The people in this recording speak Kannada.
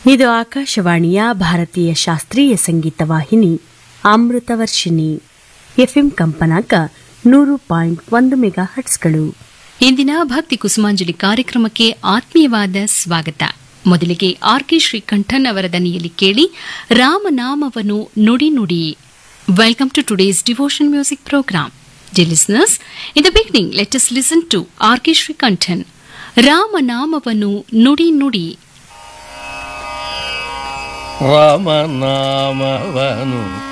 ಇದು ಆಕಾಶವಾಣಿಯ ಭಾರತೀಯ ಶಾಸ್ತ್ರೀಯ ಸಂಗೀತ ವಾಹಿನಿ ಅಮೃತವರ್ಷಿಣಿ ಎಫ್ಎಂ ಕಂಪನಾಂಕ ನೂರು ಪಾಯಿಂಟ್ ಒಂದು ಮೆಗಾ ಹಟ್ಸ್ಗಳು ಇಂದಿನ ಭಕ್ತಿ ಕುಸುಮಾಂಜಲಿ ಕಾರ್ಯಕ್ರಮಕ್ಕೆ ಆತ್ಮೀಯವಾದ ಸ್ವಾಗತ ಮೊದಲಿಗೆ ಆರ್ ಕೆ ಶ್ರೀಕಂಠನ್ ಅವರ ದನಿಯಲ್ಲಿ ಕೇಳಿ ರಾಮನಾಮವನ್ನು ನುಡಿ ನುಡಿ welcome to today's devotion music program dear listeners in the beginning let us listen to R K Srikanthan ರಾಮನಾಮವನ್ನು ನುಡಿ ನುಡಿ ರಾಮನಾಮವನು